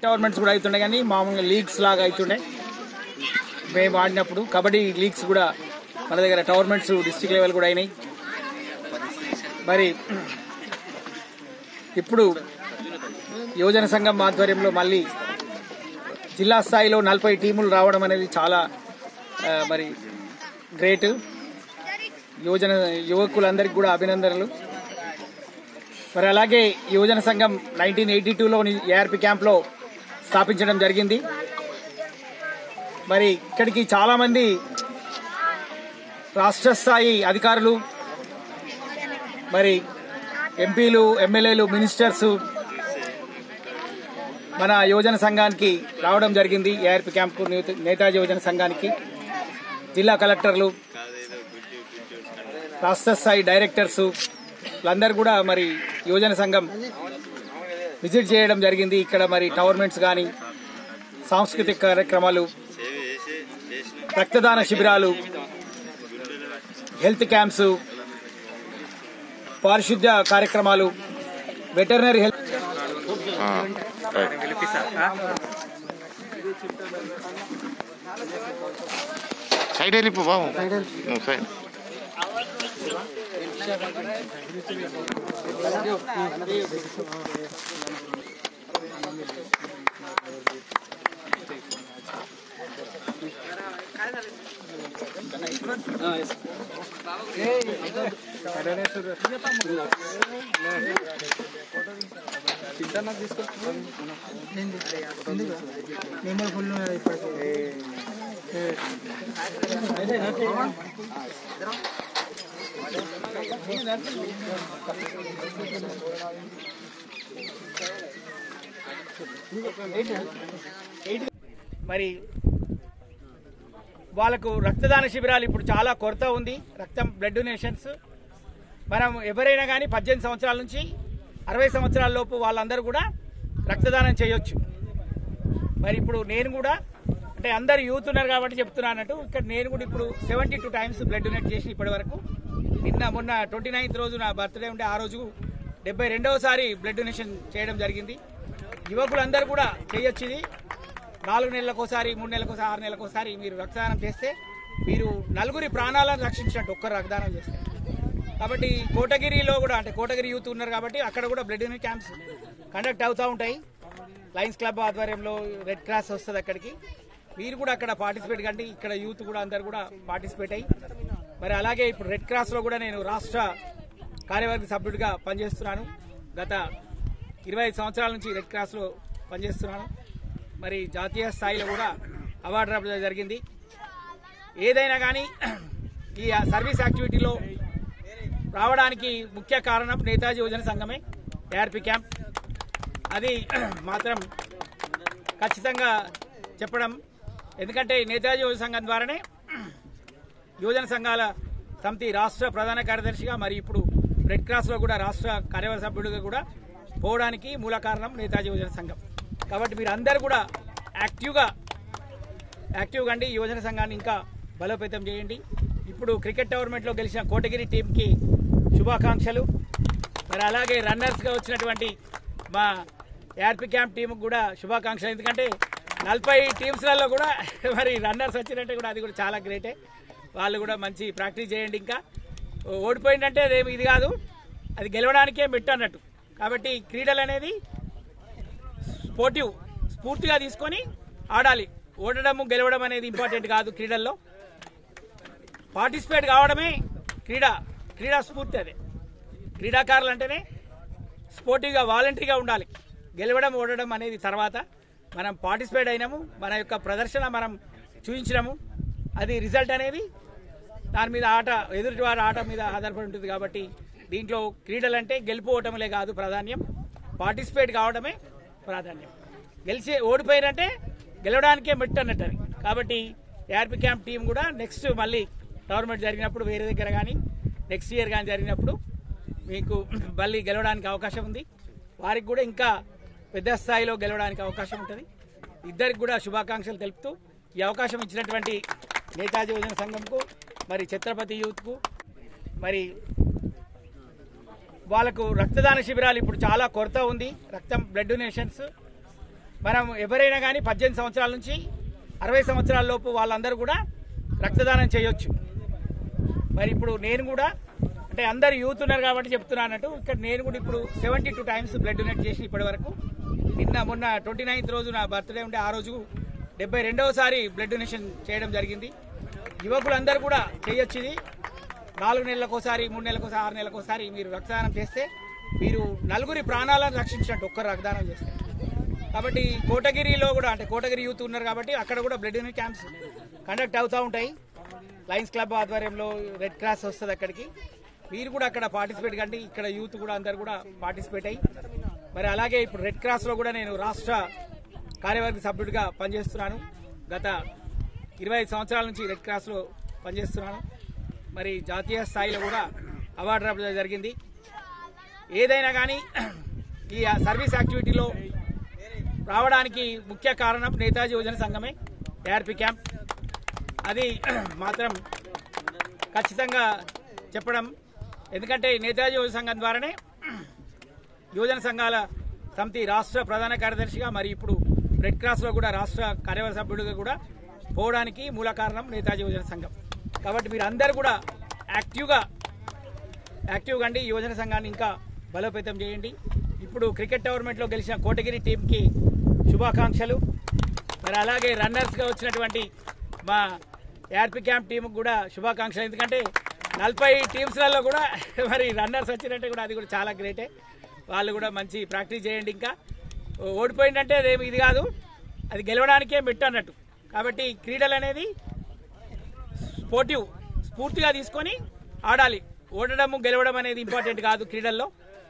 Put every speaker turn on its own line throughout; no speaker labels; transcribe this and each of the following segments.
Tournaments కూడా అవుతుండే కానీ మామూలుగా లీగ్స్ లాగా అవుతుండే మేము ఆడినప్పుడు కబడ్డీ లీగ్స్ కూడా మన దగ్గర టోర్నమెంట్స్ డిస్టిక్ లెవెల్ కూడా అయినాయి మరి ఇప్పుడు యువజన సంఘం ఆధ్వర్యంలో మళ్ళీ జిల్లా స్థాయిలో నలభై టీములు రావడం అనేది చాలా ఆ, మరి గ్రేట్ యువజన యువకులందరికీ కూడా అభినందనలు మరి అలాగే యువజన సంఘం నైన్టీన్ ఎయిటీ టూలోని ఏఆర్పి క్యాంప్లో స్థాపించడం జరిగింది మరి ఇక్కడికి చాలామంది రాష్ట్ర స్థాయి అధికారులు మరి ఎంపీలు ఎమ్మెల్యేలు మినిస్టర్స్ మన యువజన సంఘానికి రావడం జరిగింది ఏఆర్పి క్యాంప్కు నేత- నేతాజీ యువజన సంఘానికి జిల్లా కలెక్టర్లు రాష్ట్ర స్థాయి డైరెక్టర్స్ వీళ్ళందరూ కూడా మరి యువజన సంఘం విజిట్ చేయడం జరిగింది ఇక్కడ మరి టోర్నమెంట్స్ కానీ సాంస్కృతిక కార్యక్రమాలు రక్తదాన శిబిరాలు హెల్త్ క్యాంప్స్ పారిశుద్ధ్య కార్యక్రమాలు వెటర్నరీ హెల్త్
ఆ, రైట్. సైడ్ వెళ్ళిపో బాబు నువ్వు సైడ్
నేను ఫుల్ ఇప్పటికి మరి వాళ్ళకు రక్తదాన శిబిరాలు ఇప్పుడు చాలా కొరత ఉంది రక్తం బ్లడ్ డొనేషన్స్ మనం ఎవరైనా కానీ పద్దెనిమిది సంవత్సరాల నుంచి అరవై సంవత్సరాల లోపు వాళ్ళందరూ కూడా రక్తదానం చేయొచ్చు మరి ఇప్పుడు నేను కూడా అంటే అందరు యూత్ ఉన్నారు కాబట్టి చెప్తున్నానట్టు ఇక్కడ నేను కూడా ఇప్పుడు seventy two times blood donate చేసి ఇప్పటి వరకు నిన్న మొన్న ట్వంటీ నైన్త్ రోజు నా బర్త్డే ఉంటే ఆ రోజు డెబ్బై రెండవసారి బ్లడ్ డొనేషన్ చేయడం జరిగింది యువకులందరూ కూడా చేయొచ్చు ఇది నాలుగు నెలలకోసారి మూడు నెలలకోసారి ఆరు నెలలకోసారి మీరు రక్తదానం చేస్తే మీరు నలుగురి ప్రాణాలను రక్షించినట్టు ఒక్కరు రక్తదానం చేస్తే కాబట్టి కోటగిరిలో కూడా అంటే కోటగిరి యూత్ ఉన్నారు కాబట్టి అక్కడ కూడా బ్లడ్ డొనేట్ క్యాంప్స్ కండక్ట్ అవుతూ ఉంటాయి లయన్స్ క్లబ్ ఆధ్వర్యంలో రెడ్ క్రాస్ వస్తుంది అక్కడికి మీరు కూడా అక్కడ పార్టిసిపేట్ కండి ఇక్కడ యూత్ కూడా అందరు కూడా పార్టిసిపేట్ అయ్యి మరి అలాగే ఇప్పుడు రెడ్ క్రాస్ లో కూడా నేను రాష్ట్ర కార్యవర్గ సభ్యుడిగా పనిచేస్తున్నాను గత ఇరవై ఐదు సంవత్సరాల నుంచి రెడ్ క్రాస్ లో పనిచేస్తున్నాను మరి జాతీయ స్థాయిలో కూడా అవార్డు రావడం జరిగింది ఏదైనా కానీ ఈ సర్వీస్ యాక్టివిటీలో రావడానికి ముఖ్య కారణం నేతాజీ యువజన సంఘమే ఏఆర్పి క్యాంప్ అది మాత్రం ఖచ్చితంగా చెప్పడం ఎందుకంటే నేతాజీ యువజన సంఘం ద్వారానే యువజన సంఘాల సమితి రాష్ట్ర ప్రధాన కార్యదర్శిగా మరి ఇప్పుడు రెడ్ క్రాస్లో కూడా రాష్ట్ర కార్యవర్గ సభ్యుడిగా కూడా పోవడానికి మూల కారణం నేతాజీ యువజన సంఘం కాబట్టి మీరు అందరు కూడా యాక్టివ్గా యాక్టివ్గా అండి యువజన సంఘాన్ని ఇంకా బలోపేతం చేయండి ఇప్పుడు క్రికెట్ టోర్నమెంట్లో గెలిచిన కోటగిరి టీంకి శుభాకాంక్షలు మరి అలాగే రన్నర్స్గా వచ్చినటువంటి మా ఏఆర్పి క్యాంప్ టీంకి కూడా శుభాకాంక్షలు ఎందుకంటే నలభై టీమ్స్లలో కూడా మరి రన్నర్స్ వచ్చినట్టే కూడా అది కూడా చాలా గ్రేటే వాళ్ళు కూడా మంచి ప్రాక్టీస్ చేయండి ఇంకా ఓడిపోయిందంటే అదేమి ఇది కాదు అది గెలవడానికే మెట్టు అన్నట్టు కాబట్టి క్రీడలు అనేది స్పోర్టివ్ స్ఫూర్తిగా తీసుకొని ఆడాలి ఓడడము గెలవడం అనేది ఇంపార్టెంట్ కాదు క్రీడల్లో పార్టిసిపేట్ కావడమే క్రీడ క్రీడా స్ఫూర్తి అదే క్రీడాకారులు అంటేనే స్పోర్టివ్గా వాలంటరీగా ఉండాలి గెలవడం ఓడడం అనేది తర్వాత మనం పార్టిసిపేట్ అయినాము మన యొక్క ప్రదర్శన మనం చూపించినాము అది రిజల్ట్ అనేది దాని మీద ఆట ఎదుటి వారి ఆట మీద ఆధారపడి ఉంటుంది కాబట్టి దీంట్లో క్రీడలు అంటే గెలుపు ఓటములే కాదు ప్రాధాన్యం పార్టిసిపేట్ కావడమే ప్రాధాన్యం గెలిచి ఓడిపోయినంటే గెలవడానికే మెట్టు అన్నట్టు అది కాబట్టి ఏఆర్పి క్యాంప్ టీం కూడా నెక్స్ట్ మళ్ళీ టోర్నమెంట్ జరిగినప్పుడు వేరే దగ్గర కానీ నెక్స్ట్ ఇయర్ కానీ జరిగినప్పుడు మీకు మళ్ళీ గెలవడానికి అవకాశం ఉంది వారికి కూడా ఇంకా పెద్ద స్థాయిలో గెలవడానికి అవకాశం ఉంటుంది ఇద్దరికి కూడా శుభాకాంక్షలు తెలుపుతూ ఈ అవకాశం ఇచ్చినటువంటి నేతాజీ యువజన సంఘంకు మరి ఛత్రపతి యూత్కు మరి వాళ్ళకు రక్తదాన శిబిరాలు ఇప్పుడు చాలా కొరత ఉంది రక్తం బ్లడ్ డొనేషన్స్ మనం ఎవరైనా కానీ పద్దెనిమిది సంవత్సరాల నుంచి అరవై సంవత్సరాల లోపు వాళ్ళందరూ కూడా రక్తదానం చేయొచ్చు మరి ఇప్పుడు నేను కూడా అంటే అందరు యూత్ ఉన్నారు కాబట్టి చెప్తున్నానట్టు ఇక్కడ నేను కూడా ఇప్పుడు seventy two times blood donate చేసి ఇప్పటి వరకు నిన్న మొన్న ట్వంటీ నైన్త్ రోజు నా బర్త్డే ఉంటే ఆ రోజు డెబ్బై రెండవసారి బ్లడ్ డొనేషన్ చేయడం జరిగింది యువకులందరూ కూడా చేయొచ్చు ఇది నాలుగు నెలలకోసారి మూడు నెలలకోసారి ఆరు నెలలకోసారి మీరు రక్తదానం చేస్తే మీరు నలుగురి ప్రాణాలను రక్షించినట్టు ఒక్కరు రక్తదానం చేస్తే కాబట్టి కోటగిరిలో కూడా అంటే కోటగిరి యూత్ ఉన్నారు కాబట్టి అక్కడ కూడా బ్లడ్ డొనేట్ క్యాంప్స్ కండక్ట్ అవుతూ ఉంటాయి లయన్స్ క్లబ్ ఆధ్వర్యంలో రెడ్ క్రాస్ వస్తుంది అక్కడికి మీరు కూడా అక్కడ పార్టిసిపేట్ కండి ఇక్కడ యూత్ కూడా అందరు కూడా పార్టిసిపేట్ అయ్యి మరి అలాగే ఇప్పుడు రెడ్ క్రాస్ లో కూడా నేను రాష్ట్ర కార్యవర్గ సభ్యుడిగా పనిచేస్తున్నాను గత ఇరవై ఐదు సంవత్సరాల నుంచి రెడ్ క్రాస్ లో పనిచేస్తున్నాను మరి జాతీయ స్థాయిలో కూడా అవార్డు రావడం జరిగింది ఏదైనా కానీ ఈ సర్వీస్ యాక్టివిటీలో రావడానికి ముఖ్య కారణం నేతాజీ యువజన సంఘమే ఏఆర్పి క్యాంప్ అది మాత్రం ఖచ్చితంగా చెప్పడం ఎందుకంటే నేతాజీ యువజన సంఘం ద్వారానే యువజన సంఘాల సమితి రాష్ట్ర ప్రధాన కార్యదర్శిగా మరి ఇప్పుడు రెడ్ క్రాస్ లో కూడా రాష్ట్ర కార్యవర్గ సభ్యుడిగా కూడా పోవడానికి మూల కారణం నేతాజీ యువజన సంఘం కాబట్టి మీరు అందరు కూడా యాక్టివ్గా యాక్టివ్గా అండి యువజన సంఘాన్ని ఇంకా బలోపేతం చేయండి ఇప్పుడు క్రికెట్ టోర్నమెంట్లో గెలిచిన కోటగిరి టీంకి శుభాకాంక్షలు మరి అలాగే రన్నర్స్గా వచ్చినటువంటి మా ఏఆర్పి క్యాంప్ టీంకి కూడా శుభాకాంక్షలు ఎందుకంటే నలభై టీమ్స్లలో కూడా మరి రన్నర్స్ వచ్చినట్టే కూడా అది కూడా చాలా గ్రేటే వాళ్ళు కూడా మంచి ప్రాక్టీస్ చేయండి ఇంకా ఓడిపోయిందంటే అదేమి ఇది కాదు అది గెలవడానికే మెట్టు అన్నట్టు కాబట్టి క్రీడలు అనేది స్పోర్టివ్ స్ఫూర్తిగా తీసుకొని ఆడాలి ఓడడము గెలవడం అనేది ఇంపార్టెంట్ కాదు క్రీడల్లో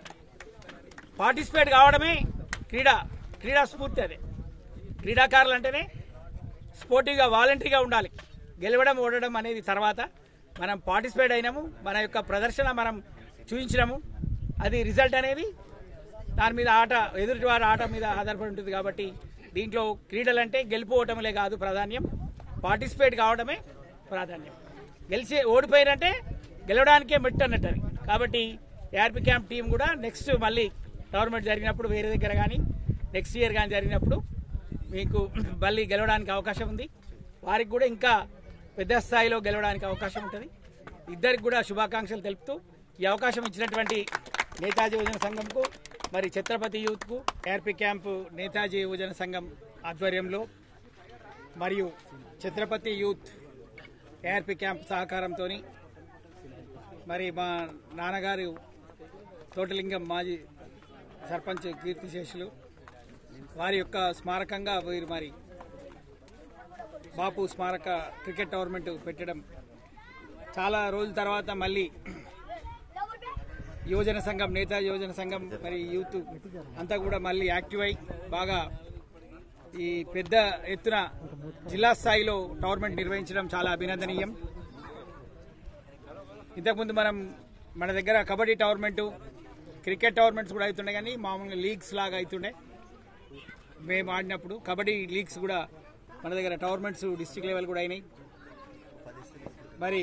పార్టిసిపేట్ కావడమే క్రీడ క్రీడా స్ఫూర్తి అదే క్రీడాకారులు అంటేనే స్పోర్టివ్గా వాలంటరీగా ఉండాలి గెలవడం ఓడడం అనేది తర్వాత మనం పార్టిసిపేట్ అయినాము మన యొక్క ప్రదర్శన మనం చూపించినాము అది రిజల్ట్ అనేది దాని మీద ఆట ఎదుటి వారి ఆట మీద ఆధారపడి ఉంటుంది కాబట్టి దీంట్లో క్రీడలు అంటే గెలుపు ఓటములే కాదు ప్రాధాన్యం పార్టిసిపేట్ కావడమే ప్రాధాన్యం గెలిచి ఓడిపోయినంటే గెలవడానికే మెట్టు అన్నట్టు అది కాబట్టి ఏఆర్పి క్యాంప్ టీం కూడా నెక్స్ట్ మళ్ళీ టోర్నమెంట్ జరిగినప్పుడు వేరే దగ్గర కానీ నెక్స్ట్ ఇయర్ కానీ జరిగినప్పుడు మీకు మళ్ళీ గెలవడానికి అవకాశం ఉంది వారికి కూడా ఇంకా పెద్ద స్థాయిలో గెలవడానికి అవకాశం ఉంటుంది ఇద్దరికి కూడా శుభాకాంక్షలు తెలుపుతూ ఈ అవకాశం ఇచ్చినటువంటి నేతాజీ యువజన సంఘంకు మరి ఛత్రపతి యూత్కు ఏఆర్పి క్యాంపు నేతాజీ యువజన సంఘం ఆధ్వర్యంలో మరియు ఛత్రపతి యూత్ ఏఆర్పి క్యాంప్ సహకారంతో మరి మా నాన్నగారు తోటలింగం మాజీ సర్పంచ్ కీర్తిశేషులు వారి యొక్క స్మారకంగా వీరు మరి బాపు స్మారక క్రికెట్ టోర్నమెంట్ పెట్టడం చాలా రోజుల తర్వాత మళ్ళీ యువజన సంఘం నేతాజీ యువజన సంఘం మరి యూత్ అంతా కూడా మళ్ళీ యాక్టివ్ అయి బాగా ఈ పెద్ద ఎత్తున జిల్లా స్థాయిలో టోర్నమెంట్ నిర్వహించడం చాలా అభినందనీయం ఇంతకుముందు మనం మన దగ్గర కబడ్డీ టోర్నమెంట్ క్రికెట్ టోర్నమెంట్స్ కూడా అవుతుండే కానీ మామూలుగా లీగ్స్ లాగా అవుతుండే మేము ఆడినప్పుడు కబడ్డీ లీగ్స్ కూడా మన దగ్గర టోర్నమెంట్స్ డిస్టిక్ లెవెల్ కూడా అయినాయి మరి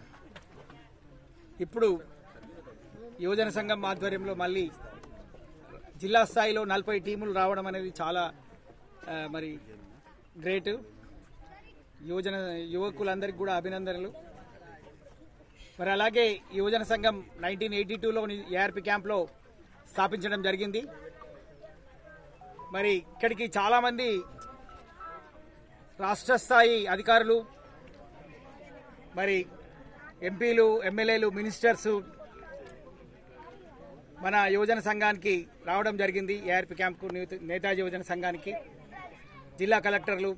ఇప్పుడు యువజన సంఘం ఆధ్వర్యంలో మళ్ళీ జిల్లా స్థాయిలో నలభై టీములు రావడం అనేది చాలా ఆ, మరి గ్రేట్ యువజన యువకులందరికీ కూడా అభినందనలు మరి అలాగే యువజన సంఘం నైన్టీన్ ఎయిటీ టూలో ఏఆర్పి క్యాంప్లో స్థాపించడం జరిగింది మరి ఇక్కడికి చాలామంది రాష్ట్ర స్థాయి అధికారులు మరి ఎంపీలు ఎమ్మెల్యేలు మినిస్టర్స్ మన యువజన సంఘానికి రావడం జరిగింది ఏఆర్పి క్యాంప్కు నేత- నేతాజీ యువజన సంఘానికి జిల్లా కలెక్టర్లు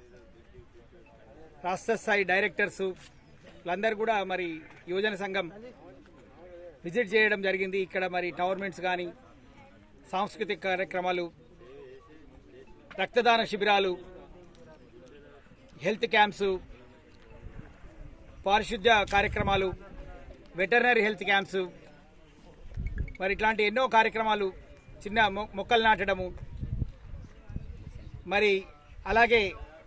రాష్ట్ర స్థాయి డైరెక్టర్స్ వీళ్ళందరూ కూడా మరి యువజన సంఘం విజిట్ చేయడం జరిగింది ఇక్కడ మరి టోర్నమెంట్స్ కానీ సాంస్కృతిక కార్యక్రమాలు రక్తదాన శిబిరాలు హెల్త్ క్యాంప్స్ పారిశుద్ధ్య కార్యక్రమాలు వెటర్నరీ హెల్త్ క్యాంప్స్ మరి ఇట్లాంటి ఎన్నో కార్యక్రమాలు చిన్న మొ- మొక్కలు నాటడము మరి అలాగే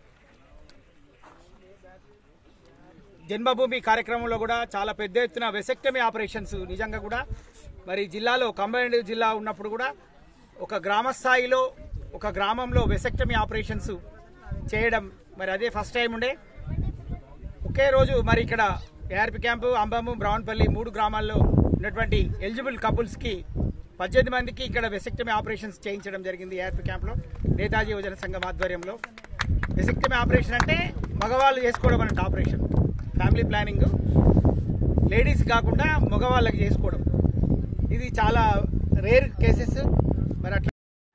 జన్మభూమి కార్యక్రమంలో కూడా చాలా పెద్ద ఎత్తున వెసెక్టమీ ఆపరేషన్స్ నిజంగా కూడా మరి జిల్లాలో కంబైన్డ్ జిల్లా ఉన్నప్పుడు కూడా ఒక గ్రామ స్థాయిలో ఒక గ్రామంలో వెసెక్టమీ ఆపరేషన్స్ చేయడం మరి అదే ఫస్ట్ టైం ఉండే ఒకే రోజు మరి ఇక్కడ ఏఆర్పి క్యాంపు అంబము బ్రౌన్పల్లి మూడు గ్రామాల్లో ఉన్నటువంటి ఎలిజిబుల్ కపుల్స్కి పద్దెనిమిది మందికి ఇక్కడ వెసెక్టమీ ఆపరేషన్స్ చేయించడం జరిగింది ఏఆర్పి క్యాంప్లో నేతాజీ యువజన సంఘం ఆధ్వర్యంలో వెసెక్టమీ ఆపరేషన్ అంటే మగవాళ్ళు చేసుకోవడం అన్నట్టు ఆపరేషన్ ఫ్యామిలీ ప్లానింగ్ లేడీస్ కాకుండా మగవాళ్ళకి చేసుకోవడం ఇది చాలా రేర్ కేసెస్ మరి అట్లా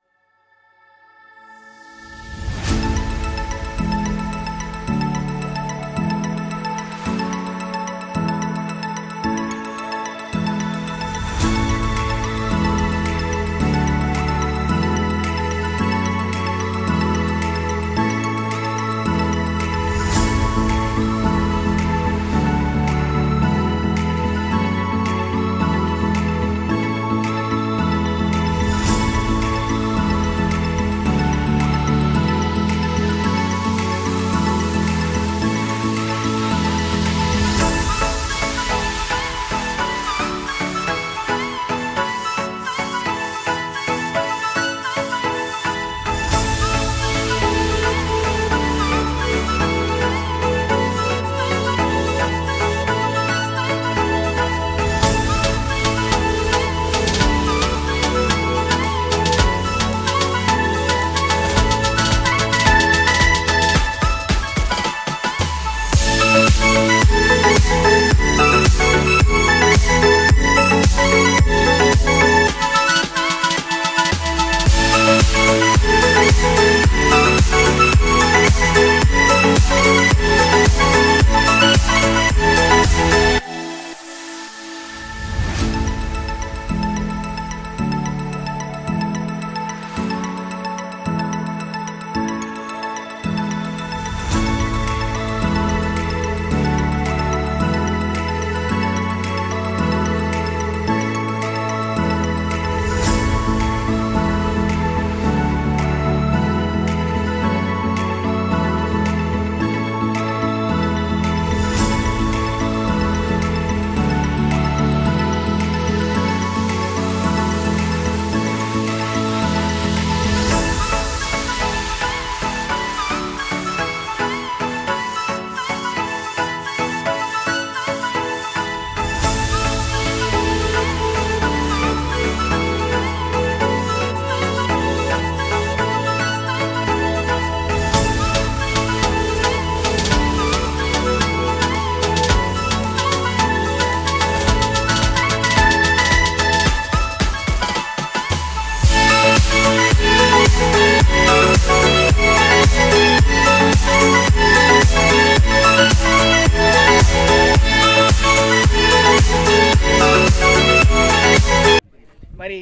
మరి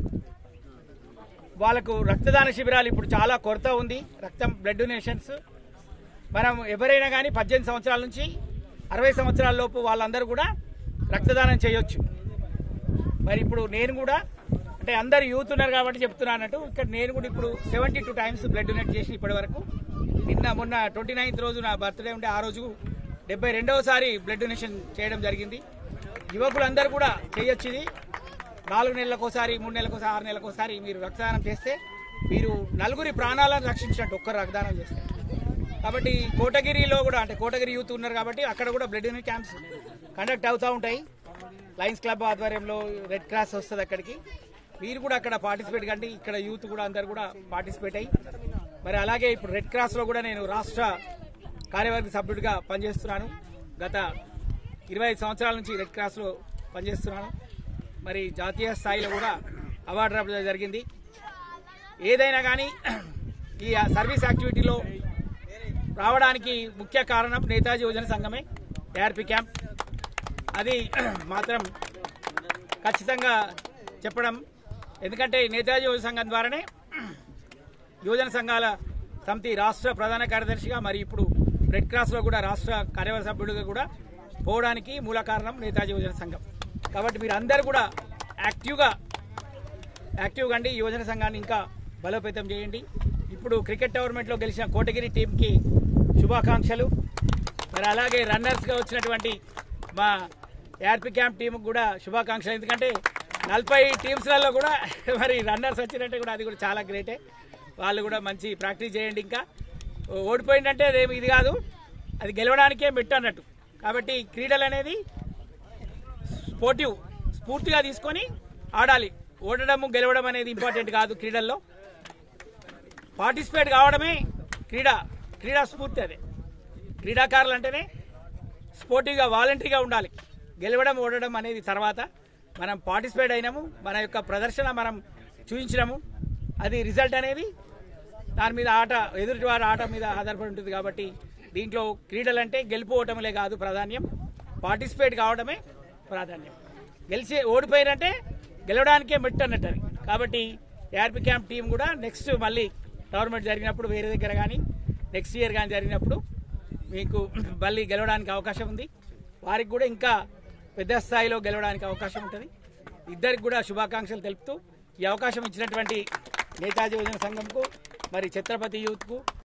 వాళ్ళకు రక్తదాన శిబిరాలు ఇప్పుడు చాలా కొరత ఉంది రక్తం బ్లడ్ డొనేషన్స్ మనం ఎవరైనా కానీ పద్దెనిమిది సంవత్సరాల నుంచి అరవై సంవత్సరాల లోపు వాళ్ళందరూ కూడా రక్తదానం చేయొచ్చు మరి ఇప్పుడు నేను కూడా అంటే అందరు యూత్ ఉన్నారు కాబట్టి చెప్తున్నానట్టు ఇక్కడ నేను కూడా ఇప్పుడు seventy two times blood donate చేసి ఇప్పటి వరకు నిన్న మొన్న ట్వంటీ నైన్త్ రోజు నా బర్త్డే ఉంటే ఆ రోజు డెబ్బై రెండవసారి బ్లడ్ డొనేషన్ చేయడం జరిగింది యువకులందరూ కూడా చేయొచ్చు ఇది నాలుగు నెలలకోసారి మూడు నెలలకోసారి ఆరు నెలలకోసారి మీరు రక్తదానం చేస్తే మీరు నలుగురి ప్రాణాలను రక్షించినట్టు ఒక్కరు రక్తదానం చేస్తే కాబట్టి కోటగిరిలో కూడా అంటే కోటగిరి యూత్ ఉన్నారు కాబట్టి అక్కడ కూడా బ్లడ్ డొనేట్ క్యాంప్స్ కండక్ట్ అవుతూ ఉంటాయి లయన్స్ క్లబ్ ఆధ్వర్యంలో రెడ్ క్రాస్ వస్తుంది అక్కడికి మీరు కూడా అక్కడ పార్టిసిపేట్ కండి ఇక్కడ యూత్ కూడా అందరు కూడా పార్టిసిపేట్ అయ్యి మరి అలాగే ఇప్పుడు రెడ్ క్రాస్లో కూడా నేను రాష్ట్ర కార్యవర్గ సభ్యుడిగా పనిచేస్తున్నాను గత ఇరవై ఐదు సంవత్సరాల నుంచి రెడ్ క్రాస్లో పనిచేస్తున్నాను మరి జాతీయ స్థాయిలో కూడా అవార్డు రావడం జరిగింది ఏదైనా కానీ ఈ సర్వీస్ యాక్టివిటీలో రావడానికి ముఖ్య కారణం నేతాజీ యువజన సంఘమే ఏఆర్పి క్యాంప్ అది మాత్రం ఖచ్చితంగా చెప్పడం ఎందుకంటే నేతాజీ యువజన సంఘం ద్వారానే యువజన సంఘాల సమితి రాష్ట్ర ప్రధాన కార్యదర్శిగా మరి ఇప్పుడు రెడ్ క్రాస్లో కూడా రాష్ట్ర కార్యవర్గ సభ్యుడిగా కూడా పోవడానికి మూల కారణం నేతాజీ యువజన సంఘం కాబట్టి మీరు అందరు కూడా యాక్టివ్గా యాక్టివ్గా అండి యువజన సంఘాన్ని ఇంకా బలోపేతం చేయండి ఇప్పుడు క్రికెట్ టోర్నమెంట్లో గెలిచిన కోటగిరి టీంకి శుభాకాంక్షలు మరి అలాగే రన్నర్స్గా వచ్చినటువంటి మా ఏఆర్పి క్యాంప్ టీంకి కూడా శుభాకాంక్షలు ఎందుకంటే నలభై టీమ్స్లలో కూడా మరి రన్నర్స్ వచ్చినట్టే కూడా అది కూడా చాలా గ్రేటే వాళ్ళు కూడా మంచి ప్రాక్టీస్ చేయండి ఇంకా ఓడిపోయిందంటే అదేమి ఇది కాదు అది గెలవడానికే మెట్టు అన్నట్టు కాబట్టి క్రీడలు అనేది స్పోర్టివ్ స్ఫూర్తిగా తీసుకొని ఆడాలి ఓడడము గెలవడం అనేది ఇంపార్టెంట్ కాదు క్రీడల్లో పార్టిసిపేట్ కావడమే క్రీడ క్రీడా స్ఫూర్తి అదే క్రీడాకారులు అంటేనే స్పోర్టివ్గా వాలంటరీగా ఉండాలి గెలవడం ఓడడం అనేది తర్వాత మనం పార్టిసిపేట్ అయినాము మన యొక్క ప్రదర్శన మనం చూపించినాము అది రిజల్ట్ అనేది దాని మీద ఆట ఎదుటి వారి ఆట మీద ఆధారపడి ఉంటుంది కాబట్టి దీంట్లో క్రీడలు అంటే గెలుపు ఓటములే కాదు ప్రాధాన్యం పార్టిసిపేట్ కావడమే ప్రాధాన్యం గెలిచి ఓడిపోయినంటే గెలవడానికే మెట్టు అన్నట్టు అది కాబట్టి ఏఆర్పి క్యాంప్ టీం కూడా నెక్స్ట్ మళ్ళీ టోర్నమెంట్ జరిగినప్పుడు వేరే దగ్గర కానీ నెక్స్ట్ ఇయర్ కానీ జరిగినప్పుడు మీకు మళ్ళీ గెలవడానికి అవకాశం ఉంది వారికి కూడా ఇంకా పెద్ద స్థాయిలో గెలవడానికి అవకాశం ఉంటుంది ఇద్దరికి కూడా శుభాకాంక్షలు తెలుపుతూ ఈ అవకాశం ఇచ్చినటువంటి నేతాజీ యువజన సంఘంకు మరి ఛత్రపతి యూత్కు